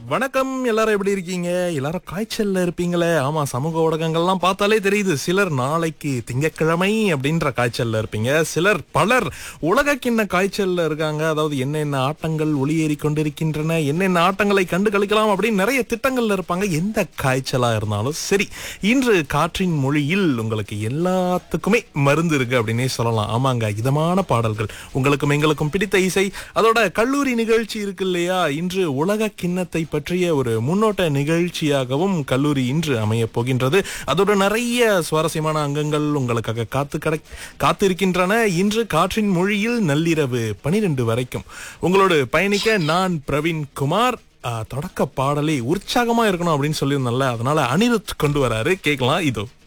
வணக்கம் எல்லாரும் எப்படி இருக்கீங்க எல்லாரும் காய்ச்சல்ல இருப்பீங்களே ஆமா சமூக ஊடகங்கள்லாம் பார்த்தாலே தெரியுது சிலர் நாளைக்கு திங்கட்கிழமை அப்படின்ற காய்ச்சல்ல இருப்பீங்க சிலர் பலர் உலக கிண்ண காய்ச்சல்ல இருக்காங்க அதாவது என்னென்ன ஆட்டங்கள் ஒளியேறி கொண்டிருக்கின்றன என்னென்ன ஆட்டங்களை கண்டு கழிக்கலாம் அப்படின்னு நிறைய திட்டங்கள்ல இருப்பாங்க எந்த காய்ச்சலா இருந்தாலும் சரி இன்று காற்றின் மொழியில் உங்களுக்கு எல்லாத்துக்குமே மருந்து இருக்கு அப்படின்னே சொல்லலாம் ஆமாங்க இதமான பாடல்கள் உங்களுக்கும் எங்களுக்கும் பிடித்த இசை அதோட கல்லூரி நிகழ்ச்சி இருக்கு இல்லையா இன்று உலக கிண்ணத்தை பற்றிய ஒரு முன்னோட்ட நிகழ்ச்சியாகவும் கல்லூரி இன்று அமைய போகின்றது அதோட நிறைய சுவாரஸ்யமான அங்கங்கள் உங்களுக்காக காத்து கடை காத்திருக்கின்றன இன்று காற்றின் மொழியில் நள்ளிரவு பனிரெண்டு வரைக்கும் உங்களோடு பயணிக்க நான் பிரவீன் குமார் ஆ, தொடக்க பாடலே உற்சாகமா இருக்கணும் அப்படின்னு சொல்லியிருந்தேன்ல அதனால அனிருத் கொண்டு வராரு கேட்கலாம் இதோ